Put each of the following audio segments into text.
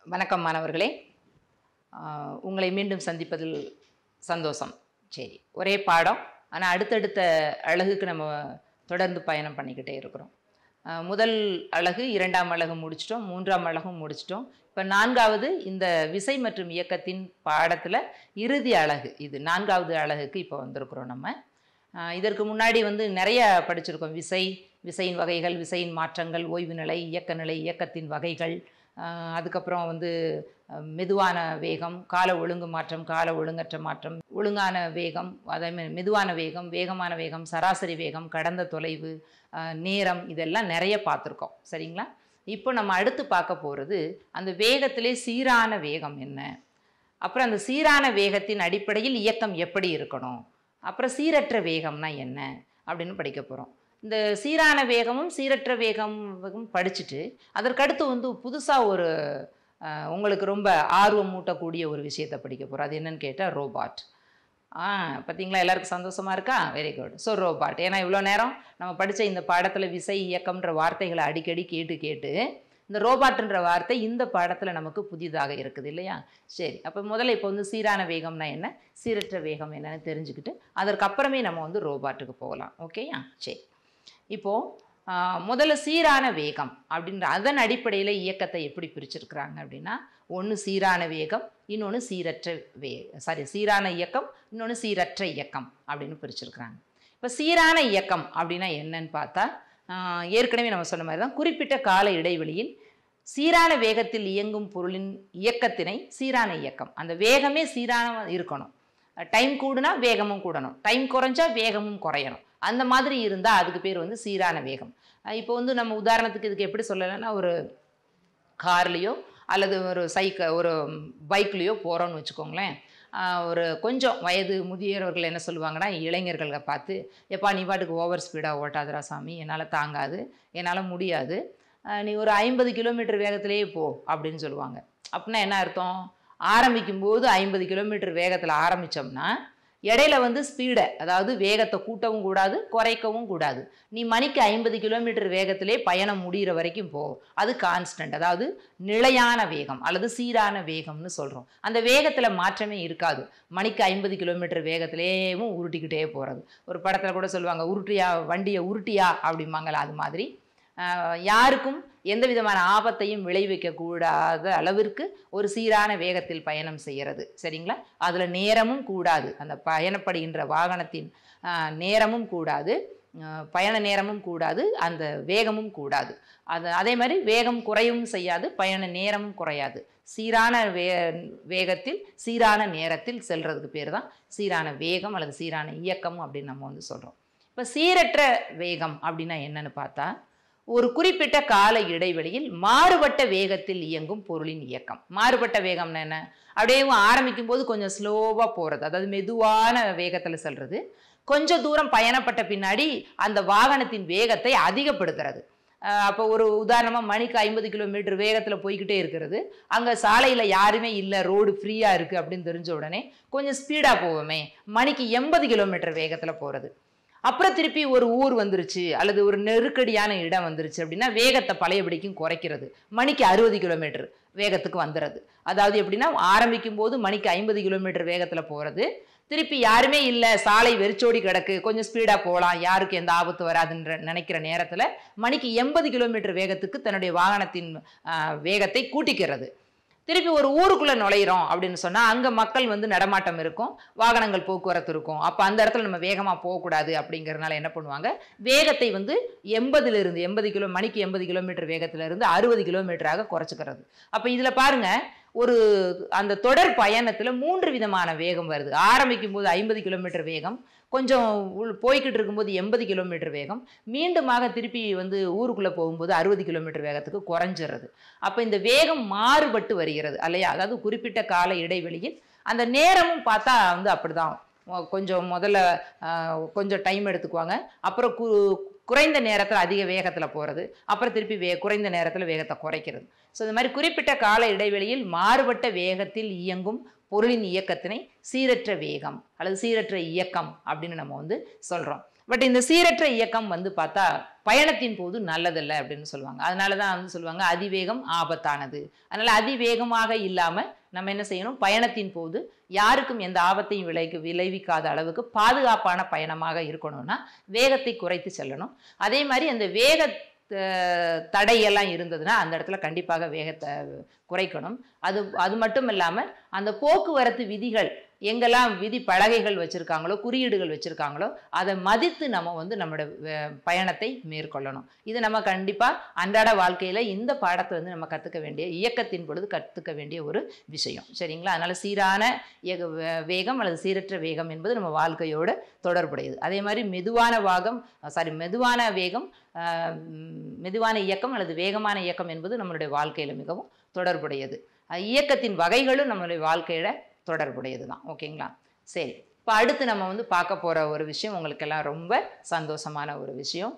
வணக்கம் மாணவர்களே ஆஹ் உங்களை மீண்டும் சந்திப்பதில் சந்தோஷம் சரி ஒரே பாடம் ஆனால் அடுத்தடுத்த அழகுக்கு நம்ம தொடர்ந்து பயணம் பண்ணிக்கிட்டே இருக்கிறோம் ஆஹ் முதல் அழகு இரண்டாம் அழகு முடிச்சிட்டோம் மூன்றாம் அழகும் முடிச்சிட்டோம் இப்போ நான்காவது இந்த விசை மற்றும் இயக்கத்தின் பாடத்தில் இறுதி அழகு இது நான்காவது அழகுக்கு இப்போ வந்திருக்கிறோம் நம்ம ஆஹ் இதற்கு முன்னாடி வந்து நிறைய படிச்சிருக்கோம் விசை விசையின் வகைகள் விசையின் மாற்றங்கள் ஓய்வு நிலை இயக்க நிலை இயக்கத்தின் வகைகள் ஆஹ் அதுக்கப்புறம் வந்து அஹ், மெதுவான வேகம் கால ஒழுங்கு மாற்றம் கால ஒழுங்கற்ற மாற்றம் ஒழுங்கான வேகம் அதே மாதிரி மெதுவான வேகம் வேகமான வேகம் சராசரி வேகம் கடந்த தொலைவு ஆஹ், நேரம் இதெல்லாம் நிறைய பார்த்துருக்கோம் சரிங்களா இப்போ நம்ம அடுத்து பார்க்க போகிறது அந்த வேகத்திலே சீரான வேகம் என்ன அப்புறம் அந்த சீரான வேகத்தின் அடிப்படையில் இயக்கம் எப்படி இருக்கணும் அப்புறம் சீரற்ற வேகம்னா என்ன அப்படின்னு படிக்க போகிறோம் இந்த சீரான வேகமும் சீரற்ற வேகம் படிச்சுட்டு அதற்கடுத்து வந்து புதுசாக ஒரு அஹ், உங்களுக்கு ரொம்ப ஆர்வம் மூட்டக்கூடிய ஒரு விஷயத்தை படிக்க போகிறோம் அது என்னன்னு கேட்டால் ரோபாட் ஆ பார்த்தீங்களா எல்லாருக்கும் சந்தோஷமா இருக்கா வெரி குட் ஸோ ரோபாட் ஏன்னா இவ்வளோ நேரம் நம்ம படித்த இந்த பாடத்தில் விசை இயக்கம்ன்ற வார்த்தைகளை அடிக்கடி கேட்டு கேட்டு இந்த ரோபாட்ன்ற வார்த்தை இந்த பாடத்தில் நமக்கு புதிதாக இருக்குது இல்லையா சரி அப்போ முதல்ல இப்போ வந்து சீரான வேகம்னா என்ன சீரற்ற வேகம் என்னன்னு தெரிஞ்சுக்கிட்டு அதற்கப்புறமே நம்ம வந்து ரோபாட்டுக்கு போகலாம் ஓகேயா சரி இப்போது முதல்ல சீரான வேகம் அப்படின்ற அதன் அடிப்படையில் இயக்கத்தை எப்படி பிரிச்சிருக்கிறாங்க அப்படின்னா ஒன்று சீரான வேகம் இன்னொன்று சீரற்ற வே சாரி சீரான இயக்கம் இன்னொன்று சீரற்ற இயக்கம் அப்படின்னு பிரிச்சிருக்கிறாங்க இப்போ சீரான இயக்கம் அப்படின்னா என்னன்னு பார்த்தா ஆஹ், ஏற்கனவே நம்ம சொன்ன மாதிரி தான் குறிப்பிட்ட கால இடைவெளியில் சீரான வேகத்தில் இயங்கும் பொருளின் இயக்கத்தினை சீரான இயக்கம் அந்த வேகமே சீரான இருக்கணும் டைம் கூடுனா வேகமும் கூடணும் டைம் குறைஞ்சா வேகமும் குறையணும் அந்த மாதிரி இருந்தால் அதுக்கு பேர் வந்து சீரான வேகம் அஹ் இப்போ வந்து நம்ம உதாரணத்துக்கு இதுக்கு எப்படி சொல்லலைன்னா ஒரு கார்லேயோ அல்லது ஒரு சைக்கிள் ஒரு பைக்லேயோ போகிறோன்னு வச்சுக்கோங்களேன் ஆஹ் ஒரு கொஞ்சம் வயது முதியவர்கள் என்ன சொல்லுவாங்கன்னா இளைஞர்களை பார்த்து எப்பா நீ பாட்டுக்கு ஓவர் ஸ்பீடாக ஓட்டாதரா சாமி என்னால் தாங்காது என்னால் முடியாது ஆஹ் நீ ஒரு ஐம்பது கிலோமீட்டர் வேகத்திலேயே போ அப்படின்னு சொல்லுவாங்க அப்படின்னா என்ன அர்த்தம் ஆரம்பிக்கும் போது ஐம்பது கிலோமீட்டர் வேகத்தில் ஆரம்பித்தோம்னா இடையில வந்து ஸ்பீடை அதாவது வேகத்தை கூட்டவும் கூடாது குறைக்கவும் கூடாது நீ மணிக்கு ஐம்பது கிலோமீட்டர் வேகத்திலே பயணம் முடிகிற வரைக்கும் போ அது கான்ஸ்டன்ட் அதாவது நிலையான வேகம் அல்லது சீரான வேகம்னு சொல்கிறோம் அந்த வேகத்தில் மாற்றமே இருக்காது மணிக்கு ஐம்பது கிலோமீட்டர் வேகத்திலேயும் உருட்டிக்கிட்டே போகிறது ஒரு படத்தில் கூட சொல்லுவாங்க உருட்டியா வண்டியை உருட்டியா அப்படிம்பாங்கல்ல அது மாதிரி ஆஹ் யாருக்கும் எந்த விதமான ஆபத்தையும் விளைவிக்க கூடாத அளவிற்கு ஒரு சீரான வேகத்தில் பயணம் செய்கிறது சரிங்களா அதில் நேரமும் கூடாது அந்த பயணப்படுகின்ற வாகனத்தின் ஆஹ் நேரமும் கூடாது ஆஹ் பயண நேரமும் கூடாது அந்த வேகமும் கூடாது அது அதே மாதிரி வேகம் குறையவும் செய்யாது பயண நேரமும் குறையாது சீரான வே வேகத்தில் சீரான நேரத்தில் செல்றதுக்கு பேர் தான் சீரான வேகம் அல்லது சீரான இயக்கம் அப்படின்னு நம்ம வந்து சொல்கிறோம் இப்போ சீரற்ற வேகம் அப்படின்னா என்னன்னு பார்த்தா ஒரு குறிப்பிட்ட கால இடைவெளியில் மாறுபட்ட வேகத்தில் இயங்கும் பொருளின் இயக்கம் மாறுபட்ட வேகம்னா என்ன அப்படியே ஆரம்பிக்கும் போது கொஞ்சம் ஸ்லோவாக போகிறது அதாவது மெதுவான வேகத்தில் செல்றது கொஞ்சம் தூரம் பயணப்பட்ட பின்னாடி அந்த வாகனத்தின் வேகத்தை அதிகப்படுத்துறது அஹ் அப்போ ஒரு உதாரணமாக மணிக்கு ஐம்பது கிலோமீட்டர் வேகத்தில் போய்கிட்டே இருக்கிறது அங்கே சாலையில் யாருமே இல்லை ரோடு ஃப்ரீயாக இருக்குது அப்படின்னு தெரிஞ்ச உடனே கொஞ்சம் ஸ்பீடாக போவோமே மணிக்கு எண்பது கிலோமீட்டர் வேகத்தில் போகிறது அப்புறம் திருப்பி ஒரு ஊர் வந்துருச்சு அல்லது ஒரு நெருக்கடியான இடம் வந்துருச்சு அப்படின்னா வேகத்தை பழையபடிக்கும் குறைக்கிறது மணிக்கு அறுபது கிலோமீட்டர் வேகத்துக்கு வந்துடுறது அதாவது எப்படின்னா ஆரம்பிக்கும் போது மணிக்கு ஐம்பது கிலோமீட்டர் வேகத்தில் போகிறது திருப்பி யாருமே இல்லை சாலை வெறிச்சோடி கிடக்கு கொஞ்சம் ஸ்பீடாக போகலாம் யாருக்கு எந்த ஆபத்து வராதுன்ற நினைக்கிற நேரத்தில் மணிக்கு எண்பது கிலோமீட்டர் வேகத்துக்கு தன்னுடைய வாகனத்தின் ஆஹ், வேகத்தை கூட்டிக்கிறது திருப்பி ஒரு ஊருக்குள்ளே நுழையிறோம் அப்படின்னு சொன்னால் அங்கே மக்கள் வந்து நடமாட்டம் இருக்கும் வாகனங்கள் போக்குவரத்து இருக்கும் அப்போ அந்த இடத்துல நம்ம வேகமாக போகக்கூடாது அப்படிங்கிறதுனால என்ன பண்ணுவாங்க வேகத்தை வந்து எண்பதுலேருந்து எண்பது கிலோ மணிக்கு எண்பது கிலோமீட்டர் வேகத்திலிருந்து அறுபது கிலோமீட்டராக குறைச்சிக்கிறது அப்போ இதில் பாருங்க ஒரு அந்த தொடர் பயணத்தில் மூன்று விதமான வேகம் வருது ஆரம்பிக்கும் போது ஐம்பது கிலோமீட்டர் வேகம் கொஞ்சம் உள் போய்கிட்டு இருக்கும்போது எண்பது கிலோமீட்டர் வேகம் மீண்டுமாக திருப்பி வந்து ஊருக்குள்ளே போகும்போது அறுபது கிலோமீட்டர் வேகத்துக்கு குறைஞ்சிடுறது அப்போ இந்த வேகம் மாறுபட்டு வருகிறது இல்லையா அதாவது குறிப்பிட்ட கால இடைவெளியில் அந்த நேரமும் பார்த்தா வந்து அப்படிதான் மொ- கொஞ்சம் முதல்ல ஆஹ், கொஞ்சம் டைம் எடுத்துக்குவாங்க அப்புறம் கு குறைந்த நேரத்தில் அதிக வேகத்தில் போகிறது அப்புறம் திருப்பி வே குறைந்த நேரத்தில் வேகத்தை குறைக்கிறது ஸோ இந்த மாதிரி குறிப்பிட்ட கால இடைவெளியில் மாறுபட்ட வேகத்தில் இயங்கும் பொருளின் இயக்கத்தினை சீரற்ற வேகம் அல்லது சீரற்ற இயக்கம் அப்படின்னு நம்ம வந்து சொல்கிறோம் பட் இந்த சீரற்ற இயக்கம் வந்து பார்த்தா பயணத்தின் போது நல்லதில்லை அப்படின்னு சொல்லுவாங்க அதனால தான் வந்து சொல்லுவாங்க அதிவேகம் ஆபத்தானது அதனால அதிவேகமாக இல்லாமல் நம்ம என்ன செய்யணும் பயணத்தின் போது யாருக்கும் எந்த ஆபத்தையும் விளைக்கு விளைவிக்காத அளவுக்கு பாதுகாப்பான பயணமாக இருக்கணும்னா வேகத்தை குறைத்து செல்லணும் அதே மாதிரி அந்த வேக அஹ், தடையெல்லாம் இருந்ததுன்னா அந்த இடத்துல கண்டிப்பாக வேகத்தை குறைக்கணும் அது அது மட்டும் இல்லாமல் அந்த போக்குவரத்து விதிகள் எங்கெல்லாம் விதி பலகைகள் வச்சுருக்காங்களோ குறியீடுகள் வச்சுருக்காங்களோ அதை மதித்து நம்ம வந்து நம்மளோட வே- பயணத்தை மேற்கொள்ளணும் இது நம்ம கண்டிப்பாக அன்றாட வாழ்க்கையில் இந்த பாடத்தை வந்து நம்ம கற்றுக்க வேண்டிய இயக்கத்தின் பொழுது கற்றுக்க வேண்டிய ஒரு விஷயம் சரிங்களா அதனால் சீரான இயக வே- வேகம் அல்லது சீரற்ற வேகம் என்பது நம்ம வாழ்க்கையோட தொடர்புடையது அதே மாதிரி மெதுவான வாகம் சாரி மெதுவான வேகம் ஆஹ், ம், மெதுவான இயக்கம் அல்லது வேகமான இயக்கம் என்பது நம்மளுடைய வாழ்க்கையில் மிகவும் தொடர்புடையது அஹ், இயக்கத்தின் வகைகளும் நம்மளுடைய வாழ்க்கையில தொடர்புடையது தான் ஓகேங்களா சரி இப்போ அடுத்து நம்ம வந்து பார்க்க போகிற ஒரு விஷயம் உங்களுக்கெல்லாம் ரொம்ப சந்தோஷமான ஒரு விஷயம்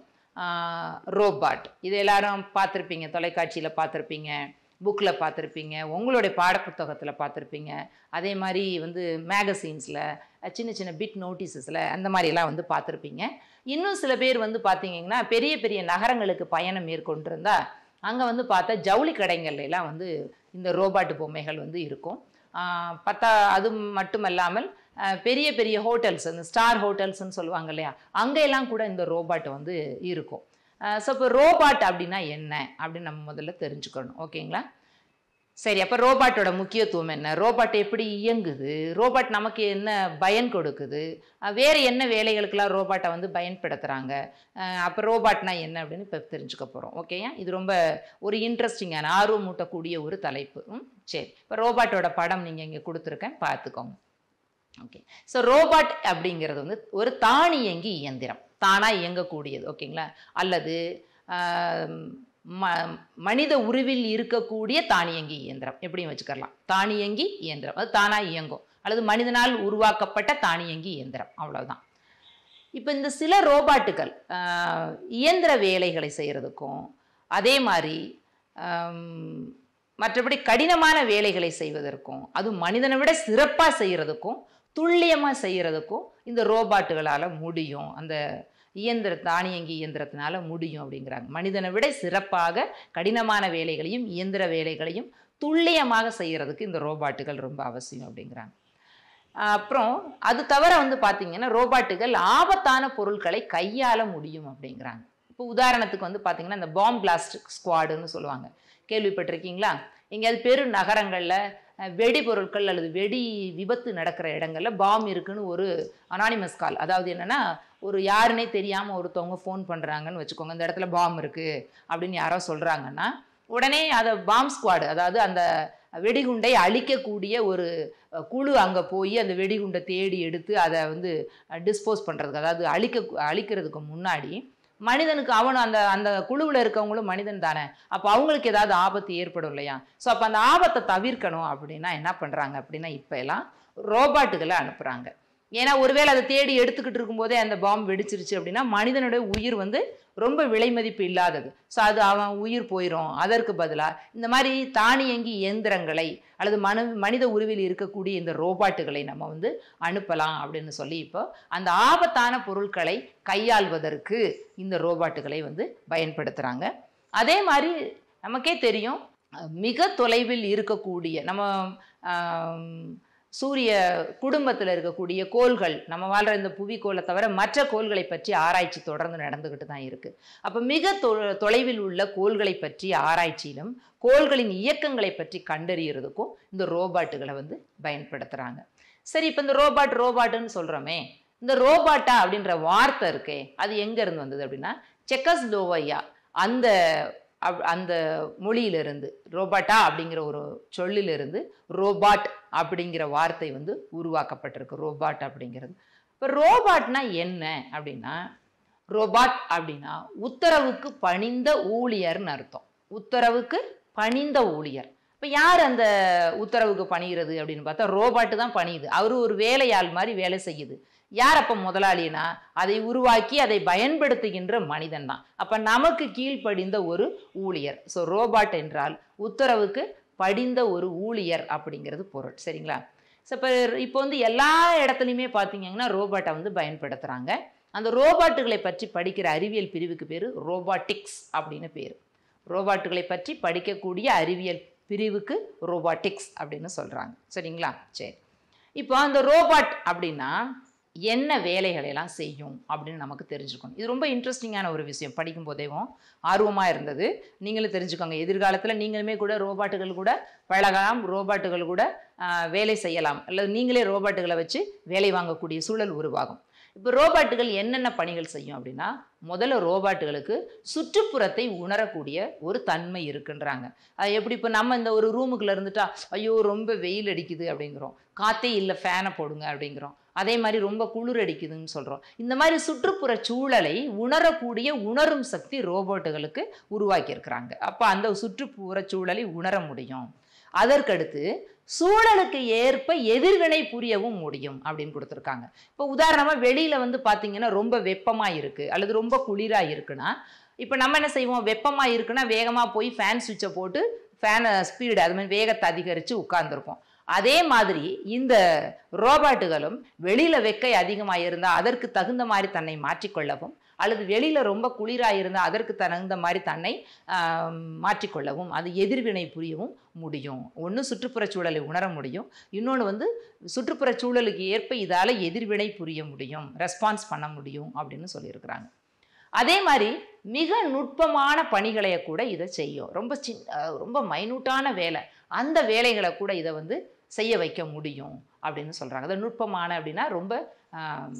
ரோபாட் இது எல்லாரும் பார்த்துருப்பீங்க தொலைக்காட்சியில் பார்த்துருப்பீங்க புக்கில் பார்த்துருப்பீங்க உங்களுடைய பாடப்புத்தகத்தில் பார்த்துருப்பீங்க அதே மாதிரி வந்து மேகசீன்ஸில் சின்ன சின்ன பிட் நோட்டீஸஸில் அந்த மாதிரிலாம் வந்து பார்த்துருப்பீங்க இன்னும் சில பேர் வந்து பார்த்தீங்கன்னா பெரிய பெரிய நகரங்களுக்கு பயணம் மேற்கொண்டிருந்தா அங்கே வந்து பார்த்தா ஜவுளி கடைங்கள்ல எல்லாம் வந்து இந்த ரோபாட் பொம்மைகள் வந்து இருக்கும் ஆஹ் பத்தா அது மட்டுமல்லாமல் ஆஹ் பெரிய பெரிய ஹோட்டல்ஸ் இந்த ஸ்டார் ஹோட்டல்ஸ்னு சொல்லுவாங்க இல்லையா அங்கெல்லாம் கூட இந்த ரோபாட் வந்து இருக்கும் ஸோ இப்போ ரோபாட் அப்படின்னா என்ன அப்படின்னு நம்ம முதல்ல தெரிஞ்சுக்கணும் ஓகேங்களா சரி அப்போ ரோபாட்டோட முக்கியத்துவம் என்ன ரோபாட் எப்படி இயங்குது ரோபாட் நமக்கு என்ன பயன் கொடுக்குது அஹ் வேற என்ன வேலைகளுக்கெல்லாம் ரோபாட்டை வந்து பயன்படுத்துகிறாங்க அப்போ ரோபாட்னா என்ன அப்படின்னு இப்போ தெரிஞ்சுக்க போகிறோம் ஓகேயா இது ரொம்ப ஒரு இன்ட்ரெஸ்டிங்கான ஆர்வம் மூட்டக்கூடிய ஒரு தலைப்பு ம் சரி இப்போ ரோபாட்டோட படம் நீங்கள் இங்கே கொடுத்துருக்கேன் பார்த்துக்கோங்க ஓகே ஸோ ரோபாட் அப்படிங்கிறது வந்து ஒரு தானியங்கி இயந்திரம் தானாக இயங்கக்கூடியது ஓகேங்களா அல்லது ஆம், ம மனித உருவில் இருக்கக்கூடிய தானியங்கி இயந்திரம் எப்படியும் வச்சுக்கலாம் தானியங்கி இயந்திரம் அது தானாக இயங்கும் அல்லது மனிதனால் உருவாக்கப்பட்ட தானியங்கி இயந்திரம் அவ்வளவுதான் இப்போ இந்த சில ரோபாட்டுகள் ஆஹ், இயந்திர வேலைகளை செய்கிறதுக்கும் அதே மாதிரி ஆம், மற்றபடி கடினமான வேலைகளை செய்வதற்கும் அதுவும் மனிதனை விட சிறப்பாக செய்கிறதுக்கும் துல்லியமாக செய்கிறதுக்கும் இந்த ரோபாட்டுகளால் முடியும் அந்த இயந்திர தானியங்கி இயந்திரத்தினால முடியும் அப்படிங்கிறாங்க மனிதனை விட சிறப்பாக கடினமான வேலைகளையும் இயந்திர வேலைகளையும் துல்லியமாக செய்கிறதுக்கு இந்த ரோபாட்டுகள் ரொம்ப அவசியம் அப்படிங்கிறாங்க ஆஹ் அப்புறம் அது தவிர வந்து பார்த்தீங்கன்னா ரோபாட்டுகள் ஆபத்தான பொருட்களை கையாள முடியும் அப்படிங்கிறாங்க இப்போ உதாரணத்துக்கு வந்து பார்த்தீங்கன்னா இந்த பாம் பிளாஸ்ட் ஸ்குவாடுன்னு சொல்லுவாங்க கேள்விப்பட்டிருக்கீங்களா எங்கேயாவது பெரு நகரங்களில் வெடி பொருட்கள் அல்லது வெடி விபத்து நடக்கிற இடங்கள்ல பாம் இருக்குன்னு ஒரு அனானிமஸ் கால் அதாவது என்னன்னா ஒரு யாருன்னே தெரியாமல் ஒருத்தவங்க ஃபோன் பண்ணுறாங்கன்னு வச்சுக்கோங்க இந்த இடத்துல பாம் இருக்குது அப்படின்னு யாரோ சொல்கிறாங்கன்னா உடனே அதை பாம் ஸ்குவாடு அதாவது அந்த வெடிகுண்டை அழிக்கக்கூடிய ஒரு அஹ், குழு அங்கே போய் அந்த வெடிகுண்டை தேடி எடுத்து அதை வந்து டிஸ்போஸ் பண்ணுறதுக்கு அதாவது அழிக்க அழிக்கிறதுக்கு முன்னாடி மனிதனுக்கு அவனும் அந்த அந்த குழுவில் இருக்கவங்களும் மனிதன் தானே அப்போ அவங்களுக்கு ஏதாவது ஆபத்து ஏற்படும் இல்லையா ஸோ அப்போ அந்த ஆபத்தை தவிர்க்கணும் அப்படின்னா என்ன பண்ணுறாங்க அப்படின்னா இப்போ எல்லாம் ரோபாட்டுகளை அனுப்புகிறாங்க ஏன்னா ஒருவேளை அதை தேடி எடுத்துக்கிட்டு இருக்கும்போதே அந்த பாம்பு வெடிச்சிருச்சு அப்படின்னா மனிதனுடைய உயிர் வந்து ரொம்ப விலை மதிப்பு இல்லாதது ஸோ அது அவன் உயிர் போயிடும் அதற்கு பதிலாக இந்த மாதிரி தானியங்கி இயந்திரங்களை அல்லது மனு மனித உருவில் இருக்கக்கூடிய இந்த ரோபாட்டுகளை நம்ம வந்து அனுப்பலாம் அப்படின்னு சொல்லி இப்போ அந்த ஆபத்தான பொருட்களை கையாள்வதற்கு இந்த ரோபாட்டுகளை வந்து பயன்படுத்துகிறாங்க அதே மாதிரி நமக்கே தெரியும் அஹ் மிக தொலைவில் இருக்கக்கூடிய நம்ம ஆம், சூரிய குடும்பத்தில் இருக்கக்கூடிய கோள்கள் நம்ம வாழ்கிற இந்த புவிக்கோளை தவிர மற்ற கோள்களை பற்றி ஆராய்ச்சி தொடர்ந்து நடந்துக்கிட்டு தான் இருக்குது அப்போ மிக தொ தொலைவில் உள்ள கோள்களை பற்றி ஆராய்ச்சியிலும் கோள்களின் இயக்கங்களை பற்றி கண்டறியறதுக்கும் இந்த ரோபாட்டுகளை வந்து பயன்படுத்துகிறாங்க சரி இப்போ இந்த ரோபாட் ரோபாட்டுன்னு சொல்கிறோமே இந்த ரோபாட்டா அப்படின்ற வார்த்தை இருக்கே அது எங்கேருந்து வந்தது அப்படின்னா செக்கஸ்லோவையா அந்த அப்- அந்த மொழியிலிருந்து ரோபாட்டா அப்படிங்கிற ஒரு சொல்லிலிருந்து ரோபாட் அப்படிங்கிற வார்த்தை வந்து உருவாக்கப்பட்டிருக்கு ரோபாட் அப்படிங்கிறது இப்போ ரோபாட்னா என்ன அப்படின்னா ரோபாட் அப்படின்னா உத்தரவுக்கு பணிந்த ஊழியர்னு அர்த்தம் உத்தரவுக்கு பணிந்த ஊழியர் இப்போ யார் அந்த உத்தரவுக்கு பணிகிறது அப்படின்னு பார்த்தா ரோபாட்டு தான் பணியுது அவரு ஒரு வேலையாள் மாதிரி வேலை செய்யுது யார் அப்போ முதலாளினா அதை உருவாக்கி அதை பயன்படுத்துகின்ற மனிதன் தான் அப்போ நமக்கு கீழ்ப்படிந்த ஒரு ஊழியர் ஸோ ரோபாட் என்றால் உத்தரவுக்கு படிந்த ஒரு ஊழியர் அப்படிங்கிறது பொருள் சரிங்களா ஸோ இப்போ இப்போ வந்து எல்லா இடத்துலையுமே பார்த்தீங்கன்னா ரோபாட்டை வந்து பயன்படுத்துகிறாங்க அந்த ரோபாட்டுகளை பற்றி படிக்கிற அறிவியல் பிரிவுக்கு பேர் ரோபாட்டிக்ஸ் அப்படின்னு பேர் ரோபாட்டுகளை பற்றி படிக்கக்கூடிய அறிவியல் பிரிவுக்கு ரோபாட்டிக்ஸ் அப்படின்னு சொல்கிறாங்க சரிங்களா சரி இப்போ அந்த ரோபாட் அப்படின்னா என்ன வேலைகளை எல்லாம் செய்யும் அப்படின்னு நமக்கு தெரிஞ்சுக்கணும் இது ரொம்ப இன்ட்ரெஸ்டிங்கான ஒரு விஷயம் படிக்கும் போதேவும் ஆர்வமாக இருந்தது நீங்களும் தெரிஞ்சுக்கோங்க எதிர்காலத்தில் நீங்களுமே கூட ரோபாட்டுகள் கூட பழகலாம் ரோபாட்டுகள் கூட ஆஹ், வேலை செய்யலாம் அல்லது நீங்களே ரோபாட்டுகளை வச்சு வேலை வாங்கக்கூடிய சூழல் உருவாகும் இப்போ ரோபாட்டுகள் என்னென்ன பணிகள் செய்யும் அப்படின்னா முதல்ல ரோபாட்டுகளுக்கு சுற்றுப்புறத்தை உணரக்கூடிய ஒரு தன்மை இருக்குன்றாங்க அது எப்படி இப்போ நம்ம இந்த ஒரு ரூமுக்குள்ள இருந்துட்டா ஐயோ ரொம்ப வெயில் அடிக்குது அப்படிங்கிறோம் காற்றே இல்லை ஃபேனை போடுங்க அப்படிங்கிறோம் அதே மாதிரி ரொம்ப குளிர் அடிக்குதுன்னு சொல்கிறோம் இந்த மாதிரி சுற்றுப்புற சூழலை உணரக்கூடிய உணரும் சக்தி ரோபோட்டுகளுக்கு உருவாக்கியிருக்கிறாங்க அப்போ அந்த சுற்றுப்புற சூழலை உணர முடியும் அதற்கடுத்து சூழலுக்கு ஏற்ப எதிர்வினை புரியவும் முடியும் அப்படின்னு கொடுத்துருக்காங்க இப்போ உதாரணமாக வெளியில் வந்து பார்த்தீங்கன்னா ரொம்ப வெப்பமாக இருக்குது அல்லது ரொம்ப குளிராக இருக்குன்னா இப்போ நம்ம என்ன செய்வோம் வெப்பமாக இருக்குன்னா வேகமாக போய் ஃபேன் சுவிட்சை போட்டு ஃபேனை ஸ்பீடு அது மாதிரி வேகத்தை அதிகரித்து உட்கார்ந்துருப்போம் அதே மாதிரி இந்த ரோபாட்டுகளும் வெளியில் வெக்கை அதிகமாக இருந்தால் அதற்கு தகுந்த மாதிரி தன்னை மாற்றிக்கொள்ளவும் அல்லது வெளியில் ரொம்ப குளிராக இருந்தால் அதற்கு தகுந்த மாதிரி தன்னை ஆம், மாற்றிக்கொள்ளவும் அது எதிர்வினை புரியவும் முடியும் ஒன்று சுற்றுப்புறச் சூழலை உணர முடியும் இன்னொன்று வந்து சுற்றுப்புறச் சூழலுக்கு ஏற்ப இதால் எதிர்வினை புரிய முடியும் ரெஸ்பான்ஸ் பண்ண முடியும் அப்படின்னு சொல்லியிருக்கிறாங்க அதே மாதிரி மிக நுட்பமான பணிகளை கூட இதை செய்யும் ரொம்ப சின் அஹ் ரொம்ப மைனூட்டான வேலை அந்த வேலைகளை கூட இதை வந்து செய்ய வைக்க முடியும் அப்படின்னு சொல்கிறாங்க அது நுட்பமான அப்படின்னா ரொம்ப ஆம்,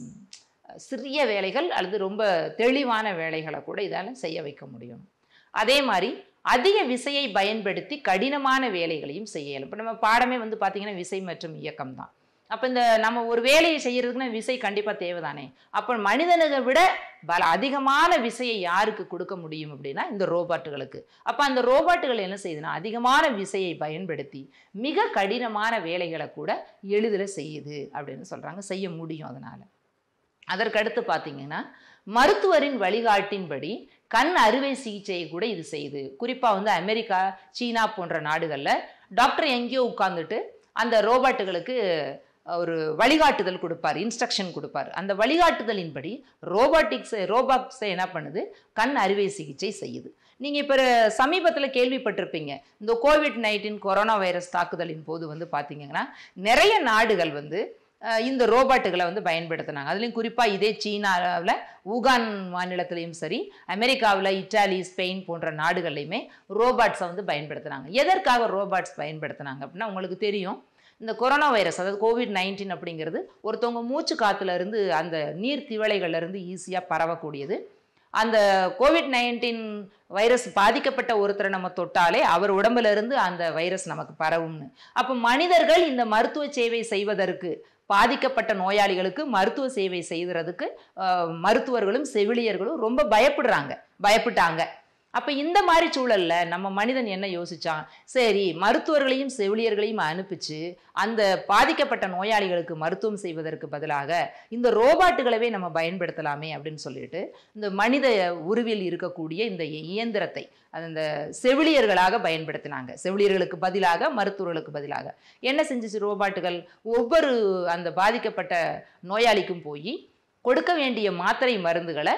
சிறிய வேலைகள் அல்லது ரொம்ப தெளிவான வேலைகளை கூட இதால் செய்ய வைக்க முடியும் அதே மாதிரி அதிக விசையை பயன்படுத்தி கடினமான வேலைகளையும் செய்ய இயலும் இப்போ நம்ம பாடமே வந்து பார்த்திங்கன்னா விசை மற்றும் இயக்கம் தான் அப்போ இந்த நம்ம ஒரு வேலையை செய்யறதுக்குன்னா விசை கண்டிப்பாக தேவைதானே அப்போ மனிதனை விட பல அதிகமான விசையை யாருக்கு கொடுக்க முடியும் அப்படின்னா இந்த ரோபாட்டுகளுக்கு அப்போ அந்த ரோபாட்டுகள் என்ன செய்யுதுன்னா அதிகமான விசையை பயன்படுத்தி மிக கடினமான வேலைகளை கூட எளிதில் செய்யுது அப்படின்னு சொல்கிறாங்க செய்ய முடியும் அதனால் அதற்கடுத்து பார்த்தீங்கன்னா மருத்துவரின் வழிகாட்டின்படி கண் அறுவை சிகிச்சையை கூட இது செய்யுது குறிப்பாக வந்து அமெரிக்கா சீனா போன்ற நாடுகளில் டாக்டர் எங்கேயோ உட்காந்துட்டு அந்த ரோபாட்டுகளுக்கு ஒரு வழிகாட்டுதல் கொடுப்பார் இன்ஸ்ட்ரக்ஷன் கொடுப்பார் அந்த வழிகாட்டுதலின்படி ரோபாட்டிக்ஸ் ரோபாட்ஸை என்ன பண்ணுது கண் அறுவை சிகிச்சை செய்யுது நீங்கள் இப்போ சமீபத்தில் கேள்விப்பட்டிருப்பீங்க இந்த கோவிட் நைன்டீன் கொரோனா வைரஸ் தாக்குதலின் போது வந்து பார்த்தீங்கன்னா நிறைய நாடுகள் வந்து அஹ், இந்த ரோபாட்டுகளை வந்து பயன்படுத்தினாங்க அதுலேயும் குறிப்பாக இதே சீனாவில் ஊகான் மாநிலத்திலையும் சரி அமெரிக்காவில் இட்டாலி ஸ்பெயின் போன்ற நாடுகள்லையுமே ரோபாட்ஸை வந்து பயன்படுத்தினாங்க எதற்காக ரோபாட்ஸ் பயன்படுத்தினாங்க அப்படின்னா உங்களுக்கு தெரியும் இந்த கொரோனா வைரஸ் அதாவது கோவிட் நைன்டீன் அப்படிங்கிறது ஒருத்தவங்க மூச்சு காத்துல இருந்து அந்த நீர் திவலைகள்ல இருந்து ஈஸியாக பரவக்கூடியது அந்த கோவிட் நைன்டீன் வைரஸ் பாதிக்கப்பட்ட ஒருத்தரை நம்ம தொட்டாலே அவர் உடம்புல இருந்து அந்த வைரஸ் நமக்கு பரவும்னு அப்போ மனிதர்கள் இந்த மருத்துவ சேவை செய்வதற்கு பாதிக்கப்பட்ட நோயாளிகளுக்கு மருத்துவ சேவை செய்கிறதுக்கு அஹ், மருத்துவர்களும் செவிலியர்களும் ரொம்ப பயப்படுறாங்க பயப்பட்டாங்க அப்போ இந்த மாதிரி சூழல்ல நம்ம மனிதன் என்ன யோசிச்சான் சரி மருத்துவர்களையும் செவிலியர்களையும் அனுப்பிச்சு அந்த பாதிக்கப்பட்ட நோயாளிகளுக்கு மருத்துவம் செய்வதற்கு பதிலாக இந்த ரோபாட்டுகளவே நம்ம பயன்படுத்தலாமே அப்படின்னு சொல்லிட்டு இந்த மனித உருவில் இருக்கக்கூடிய இந்த இயந்திரத்தை அந்த செவிலியர்களாக பயன்படுத்தினாங்க செவிலியர்களுக்கு பதிலாக மருத்துவர்களுக்கு பதிலாக என்ன செஞ்சுச்சு ரோபாட்டுகள் ஒவ்வொரு அந்த பாதிக்கப்பட்ட நோயாளிக்கும் போய் கொடுக்க வேண்டிய மாத்திரை மருந்துகளை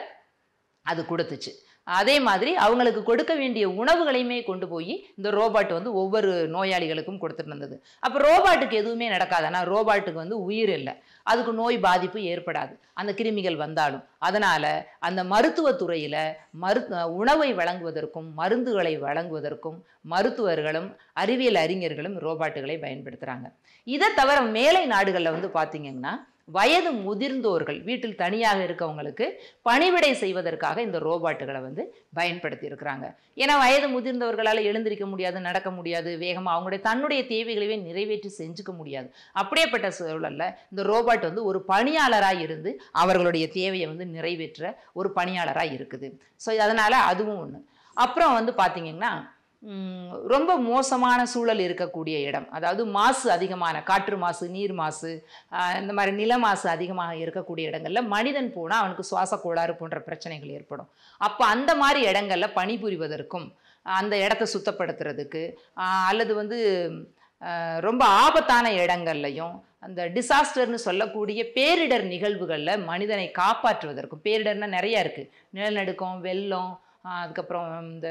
அது கொடுத்துச்சு அதே மாதிரி அவங்களுக்கு கொடுக்க வேண்டிய உணவுகளையுமே கொண்டு போய் இந்த ரோபாட் வந்து ஒவ்வொரு நோயாளிகளுக்கும் கொடுத்துட்டு இருந்தது அப்போ ரோபாட்டுக்கு எதுவுமே நடக்காது ஆனால் ரோபாட்டுக்கு வந்து உயிர் இல்லை அதுக்கு நோய் பாதிப்பு ஏற்படாது அந்த கிருமிகள் வந்தாலும் அதனால் அந்த மருத்துவத்துறையில் மரு உணவை வழங்குவதற்கும் மருந்துகளை வழங்குவதற்கும் மருத்துவர்களும் அறிவியல் அறிஞர்களும் ரோபாட்டுகளை பயன்படுத்துகிறாங்க இதை தவிர மேலை நாடுகளில் வந்து பார்த்தீங்கன்னா வயது முதிர்ந்தோர்கள் வீட்டில் தனியாக இருக்கவங்களுக்கு பணிவிடை செய்வதற்காக இந்த ரோபாட்டுகளை வந்து பயன்படுத்தி இருக்கிறாங்க ஏன்னா வயது முதிர்ந்தவர்களால் எழுந்திருக்க முடியாது நடக்க முடியாது வேகமாக அவங்களுடைய தன்னுடைய தேவைகளையே நிறைவேற்றி செஞ்சுக்க முடியாது அப்படியேப்பட்ட சூழல்ல இந்த ரோபாட் வந்து ஒரு பணியாளராக இருந்து அவர்களுடைய தேவையை வந்து நிறைவேற்ற ஒரு பணியாளராக இருக்குது ஸோ அதனால் அதுவும் ஒன்று அப்புறம் வந்து பார்த்தீங்கன்னா ம், ரொம்ப மோசமான சூழல் இருக்கக்கூடிய இடம் அதாவது மாசு அதிகமான காற்று மாசு நீர் மாசு ஆஹ், இந்த மாதிரி நில மாசு அதிகமாக இருக்கக்கூடிய இடங்கள்ல மனிதன் போனால் அவனுக்கு சுவாச கோளாறு போன்ற பிரச்சனைகள் ஏற்படும் அப்போ அந்த மாதிரி இடங்கள்ல பணிபுரிவதற்கும் அந்த இடத்த சுத்தப்படுத்துறதுக்கு ஆஹ், அல்லது வந்து அஹ், ரொம்ப ஆபத்தான இடங்கள்லையும் அந்த டிசாஸ்டர்னு சொல்லக்கூடிய பேரிடர் நிகழ்வுகளில் மனிதனை காப்பாற்றுவதற்கும் பேரிடர்னா நிறைய இருக்குது நிலநடுக்கம் வெள்ளம் ஆஹ், அதுக்கப்புறம் இந்த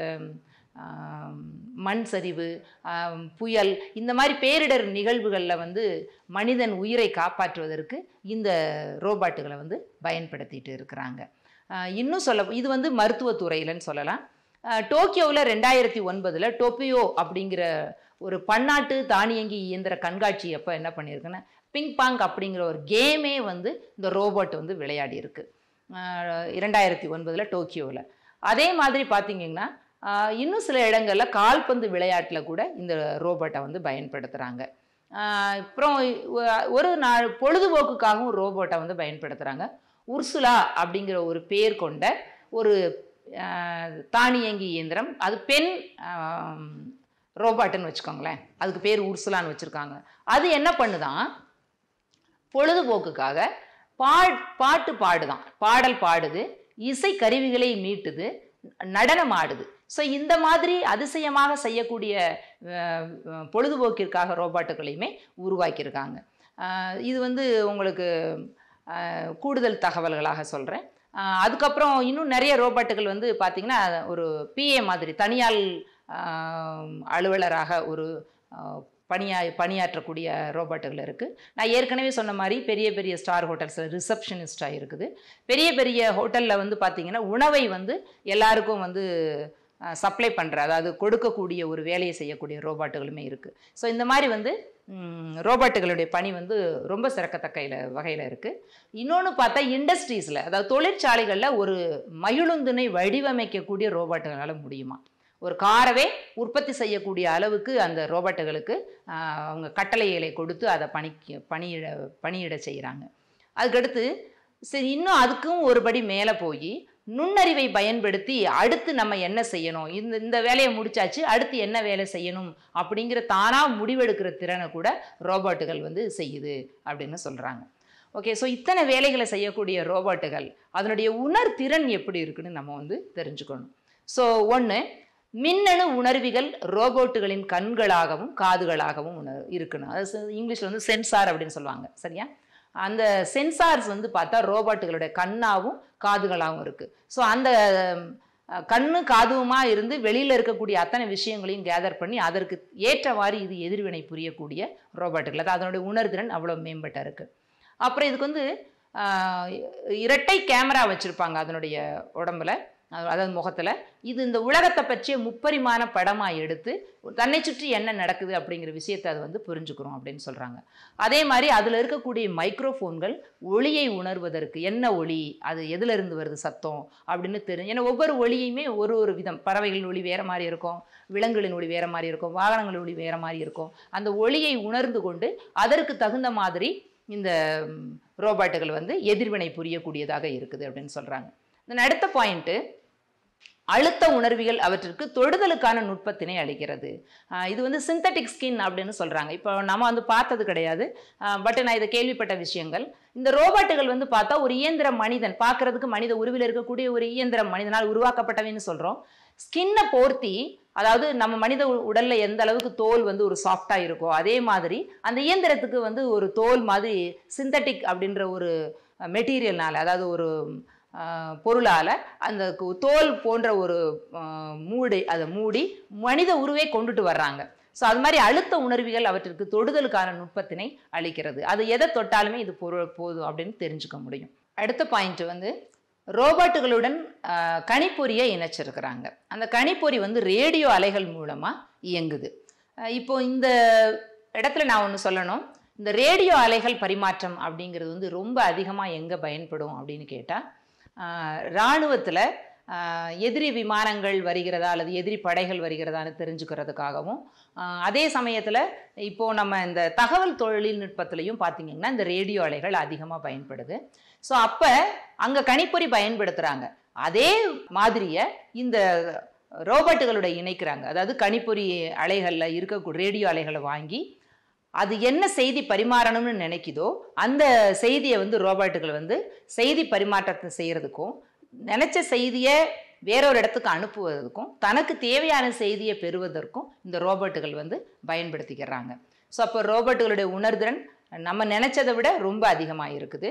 ஆஹ், மண் சரிவு ஆஹ், புயல் இந்த மாதிரி பேரிடர் நிகழ்வுகளில் வந்து மனிதன் உயிரை காப்பாற்றுவதற்கு இந்த ரோபாட்டுகளை வந்து பயன்படுத்திட்டு இருக்கிறாங்க ஆஹ், இன்னும் சொல்ல இது வந்து மருத்துவத்துறையிலன்னு சொல்லலாம் டோக்கியோவில் ரெண்டாயிரத்தி ஒன்பதில் டோப்பியோ அப்படிங்கிற ஒரு பன்னாட்டு தானியங்கி இயந்திர கண்காட்சி அப்போ என்ன பண்ணியிருக்குன்னா பிங் பாங் அப்படிங்கிற ஒரு கேமே வந்து இந்த ரோபோட் வந்து விளையாடி இருக்கு ஆஹ் இரண்டாயிரத்தி ஒன்பதில் டோக்கியோவில் அதே மாதிரி பார்த்தீங்கன்னா ஆஹ் இன்னும் சில இடங்களில் கால்பந்து விளையாட்டில் கூட இந்த ரோபோட்டை வந்து பயன்படுத்துகிறாங்க அப்புறம் ஒ- ஒரு நாள் பொழுதுபோக்குக்காகவும் ரோபோட்டை வந்து பயன்படுத்துகிறாங்க உர்சுலா அப்படிங்கிற ஒரு பேர் கொண்ட ஒரு ஆஹ், தானியங்கி இயந்திரம் அது பெண் ஆம், ரோபாட்டுன்னு வச்சுக்கோங்களேன் அதுக்கு பேர் உர்சுலான்னு வச்சுருக்காங்க அது என்ன பண்ணுதான் பொழுதுபோக்குக்காக பா பாட்டு பாடுதான் பாடல் பாடுது இசை கருவிகளை மீட்டுது நடனம் ஆடுது ஸோ இந்த மாதிரி அதிசயமாக செய்யக்கூடிய அஹ், அஹ், பொழுதுபோக்கிற்காக ரோபாட்டுகளையுமே உருவாக்கியிருக்காங்க அஹ், இது வந்து உங்களுக்கு அஹ், கூடுதல் தகவல்களாக சொல்கிறேன் அதுக்கப்புறம் இன்னும் நிறைய ரோபாட்டுகள் வந்து பார்த்திங்கன்னா ஒரு பிஏ மாதிரி தனியால் ஆஹ், அலுவலராக ஒரு ஆஹ், பணியா பணியாற்றக்கூடிய ரோபோட்டுகள் இருக்குது நான் ஏற்கனவே சொன்ன மாதிரி பெரிய பெரிய ஸ்டார் ஹோட்டல்ஸில் ரிசப்ஷனிஸ்டாக இருக்குது பெரிய பெரிய ஹோட்டலில் வந்து பார்த்திங்கன்னா உணவை வந்து எல்லாருக்கும் வந்து சப்ளை பண்ணுற அதாவது கொடுக்கக்கூடிய ஒரு வேலையை செய்யக்கூடிய ரோபாட்டுகளுமே இருக்குது ஸோ இந்த மாதிரி வந்து ம், ரோபாட்டுகளுடைய பணி வந்து ரொம்ப சிறக்கத்தக்க வகையில் இருக்குது இன்னொன்று பார்த்தா இண்டஸ்ட்ரீஸில் அதாவது தொழிற்சாலைகளில் ஒரு மகிழுந்தினை வடிவமைக்கக்கூடிய ரோபாட்டுகளால் முடியுமா ஒரு காரவே உற்பத்தி செய்யக்கூடிய அளவுக்கு அந்த ரோபோட்டுகளுக்கு ஆஹ், அவங்க கட்டளைகளை கொடுத்து அதை பணிக்கு பணியிட பணியிட செய்கிறாங்க அதுக்கடுத்து சரி இன்னும் அதுக்கும் ஒருபடி மேலே போய் நுண்ணறிவை பயன்படுத்தி அடுத்து நம்ம என்ன செய்யணும் இந்த இந்த வேலையை முடிச்சாச்சு அடுத்து என்ன வேலை செய்யணும் அப்படிங்கிற தானாக முடிவெடுக்கிற திறனை கூட ரோபோட்டுகள் வந்து செய்யுது அப்படின்னு சொல்கிறாங்க ஓகே ஸோ இத்தனை வேலைகளை செய்யக்கூடிய ரோபோட்டுகள் அதனுடைய உணர்திறன் எப்படி இருக்குன்னு நம்ம வந்து தெரிஞ்சுக்கணும் ஸோ ஒன்று மின்னணு உணர்விகள் ரோபோட்டுகளின் கண்களாகவும் காதுகளாகவும் உணர் இருக்கணும் அது செ- இங்கிலீஷ்ல வந்து சென்சார் அப்படின்னு சொல்லுவாங்க சரியா அந்த சென்சார்ஸ் வந்து பார்த்தா ரோபோட்டுகளுடைய கண்ணாகவும் காதுகளாகவும் இருக்குது ஸோ அந்த அஹ், கண்ணு காதுவுமா இருந்து வெளியில் இருக்கக்கூடிய அத்தனை விஷயங்களையும் கேதர் பண்ணி அதற்கு ஏற்றவாறு இது எதிர்வினை புரியக்கூடிய ரோபோட்டுகள் அது அதனுடைய உணர்திறன் அவ்வளோ மேம்பட்ட இருக்குது அப்புறம் இதுக்கு வந்து ஆஹ், இரட்டை கேமரா வச்சுருப்பாங்க அதனுடைய உடம்புல அஹ் அதாவது முகத்தில் இது இந்த உலகத்தை பற்றிய முப்பரிமாண படமாக எடுத்து தன்னை சுற்றி என்ன நடக்குது அப்படிங்கிற விஷயத்தை அது வந்து புரிஞ்சுக்கிறோம் அப்படின்னு சொல்கிறாங்க அதே மாதிரி அதில் இருக்கக்கூடிய மைக்ரோஃபோன்கள் ஒளியை உணர்வதற்கு என்ன ஒளி அது எதிலிருந்து வருது சத்தம் அப்படின்னு தெரியும் ஏன்னா ஒவ்வொரு ஒளியுமே ஒரு ஒரு விதம் பறவைகளின் ஒளி வேறு மாதிரி இருக்கும் விலங்குகளின் ஒளி வேறு மாதிரி இருக்கும் வாகனங்களின் ஒளி வேறு மாதிரி இருக்கும் அந்த ஒளியை உணர்ந்து கொண்டு அதற்கு தகுந்த மாதிரி இந்த ம், ரோபோட்டுகள் வந்து எதிர்வினை புரியக்கூடியதாக இருக்குது அப்படின்னு சொல்கிறாங்க தென் அடுத்த பாயிண்ட்டு அழுத்த உணர்விகள் அவற்றிற்கு தொடுதலுக்கான நுட்பத்தினை அளிக்கிறது ஆஹ் இது வந்து சிந்தட்டிக் ஸ்கின் அப்படின்னு சொல்கிறாங்க இப்போ நம்ம வந்து பார்த்தது கிடையாது பட் நான் இதை கேள்விப்பட்ட விஷயங்கள் இந்த ரோபோட்டுகள் வந்து பார்த்தா ஒரு இயந்திர மனிதன் பார்க்கறதுக்கு மனித உருவில் இருக்கக்கூடிய ஒரு இயந்திர மனிதனால் உருவாக்கப்பட்டவைன்னு சொல்கிறோம் ஸ்கின்னை போர்த்தி அதாவது நம்ம மனித உ- உடல்ல எந்த அளவுக்கு தோல் வந்து ஒரு சாஃப்டா இருக்கோ அதே மாதிரி அந்த இயந்திரத்துக்கு வந்து ஒரு தோல் மாதிரி சிந்தட்டிக் அப்படின்ற ஒரு மெட்டீரியல்னால அதாவது ஒரு அஹ், பொருளால அந்த கு- தோல் போன்ற ஒரு அஹ், மூடி அதை மூடி மனித உருவே கொண்டுட்டு வர்றாங்க ஸோ அது மாதிரி அழுத்த உணர்விகள் அவற்றிற்கு தொடுதலுக்கான நுட்பத்தினை அளிக்கிறது அது எதை தொட்டாலுமே இது பொருள் போதும் அப்படின்னு தெரிஞ்சுக்க முடியும் அடுத்த பாயிண்ட் வந்து ரோபோட்டுகளுடன் ஆஹ், கணிப்பொறியை இணைச்சிருக்கிறாங்க அந்த கணிப்பொறி வந்து ரேடியோ அலைகள் மூலமாக இயங்குது ஆஹ், இப்போ இந்த இடத்துல நான் ஒன்று சொல்லணும் இந்த ரேடியோ அலைகள் பரிமாற்றம் அப்படிங்கிறது வந்து ரொம்ப அதிகமாக எங்கே பயன்படும் அப்படின்னு கேட்டால் இராணுவத்தில் எதிரி விமானங்கள் வருகிறதா அல்லது எதிரி படைகள் வருகிறதான்னு தெரிஞ்சுக்கிறதுக்காகவும் ஆஹ், அதே சமயத்தில் இப்போது நம்ம இந்த தகவல் தொழில்நுட்பத்திலையும் பார்த்தீங்கன்னா இந்த ரேடியோ அலைகள் அதிகமாக பயன்படுது ஸோ அப்போ அங்கே கணிப்பொறி பயன்படுத்துகிறாங்க அதே மாதிரியை இந்த ரோபோட்டுகளோட இணைக்கிறாங்க அதாவது கணிப்பொறி அலைகளில் இருக்கக்கூடிய ரேடியோ அலைகளை வாங்கி அது என்ன செய்தி பரிமாறணும்னு நினைக்குதோ அந்த செய்தியை வந்து ரோபோட்டுகள் வந்து செய்தி பரிமாற்றத்தை செய்கிறதுக்கும் நினச்ச செய்தியை வேறொரு இடத்துக்கு அனுப்புவதற்கும் தனக்கு தேவையான செய்தியை பெறுவதற்கும் இந்த ரோபோட்டுகள் வந்து பயன்படுத்திக்கிறாங்க ஸோ அப்போ ரோபோட்டுகளுடைய உணர்திறன் நம்ம நினச்சதை விட ரொம்ப அதிகமாக இருக்குது